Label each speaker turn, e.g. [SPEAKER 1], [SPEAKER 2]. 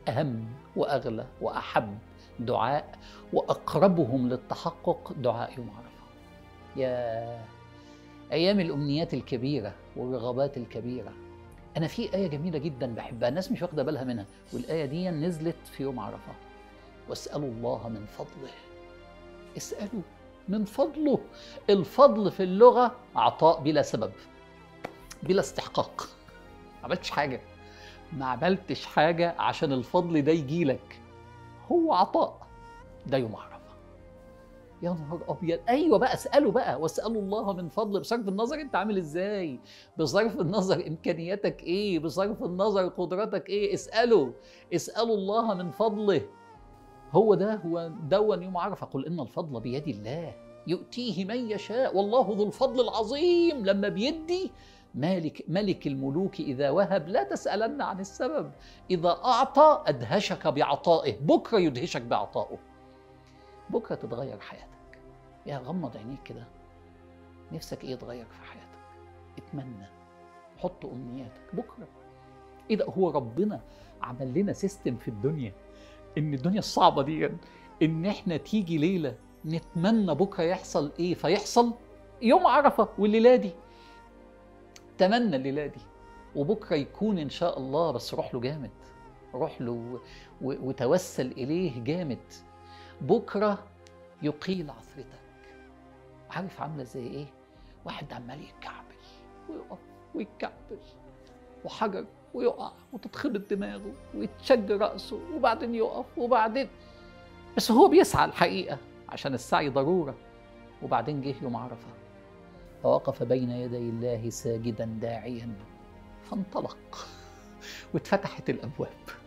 [SPEAKER 1] اهم واغلى واحب دعاء واقربهم للتحقق دعاء يوم عرفه يا ايام الامنيات الكبيره والرغبات الكبيره انا في ايه جميله جدا بحبها الناس مش واخده بالها منها والايه دي نزلت في يوم عرفه واسالوا الله من فضله اسالوا من فضله الفضل في اللغه عطاء بلا سبب بلا استحقاق ما عملتش حاجه ما عملتش حاجه عشان الفضل ده يجي لك هو عطاء ده يوم عرفه يا نهار ابيض ايوه بقى اساله بقى واسالوا الله من فضله بصرف النظر انت عامل ازاي بصرف النظر امكانياتك ايه بصرف النظر قدراتك ايه اساله اسالوا الله من فضله هو ده هو دون يوم عرفه قل ان الفضل بيد الله يؤتيه من يشاء والله ذو الفضل العظيم لما بيدي مالك ملك الملوك اذا وهب لا تسالن عن السبب اذا اعطى ادهشك بعطائه بكره يدهشك بعطائه بكره تتغير حياتك يا غمض عينيك كده نفسك ايه يتغير في حياتك اتمنى حط امنياتك بكره ايه ده هو ربنا عمل لنا سيستم في الدنيا ان الدنيا الصعبه دي ان احنا تيجي ليله نتمنى بكره يحصل ايه فيحصل يوم عرفه والليله دي تمنى الليله دي وبكره يكون ان شاء الله بس روح له جامد روح له و- و- وتوسل اليه جامد بكره يقيل عثرتك عارف عامله زي ايه واحد عمال يتكعبل ويقف ويتكعبل وحجر ويقع وتتخبط دماغه ويتشج راسه وبعدين يقف وبعدين بس هو بيسعى الحقيقه عشان السعي ضروره وبعدين جه يوم عرفه فوقف بين يدي الله ساجدا داعيا فانطلق واتفتحت الابواب